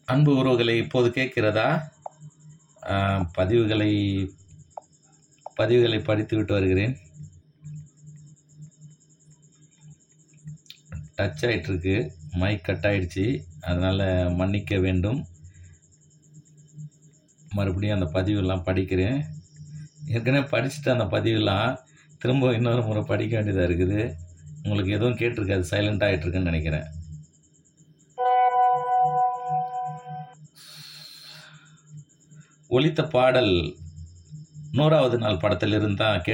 அன்பு உறவுகளை இப்போது கேட்கிறதா ஆ, பதிவுகளை பதிவுகளை படித்துவிட்டு வருகிறேன் டச் ஆகிட்டுருக்கு மைக் கட் ஆயிடுச்சு அதனால் மன்னிக்க வேண்டும் மறுபடியும் அந்த பதிவெல்லாம் படிக்கிறேன் ஏற்கனவே படிச்சுட்டு அந்த பதிவெல்லாம் திரும்ப இன்னொரு முறை படிக்க வேண்டியதாக இருக்குது உங்களுக்கு எதுவும் கேட்டிருக்காது சைலண்ட் ஆகிட்டுருக்குன்னு நினைக்கிறேன் ஒலித்த பாடல் நூறாவது நாள் படத்திலிருந்து தான் கே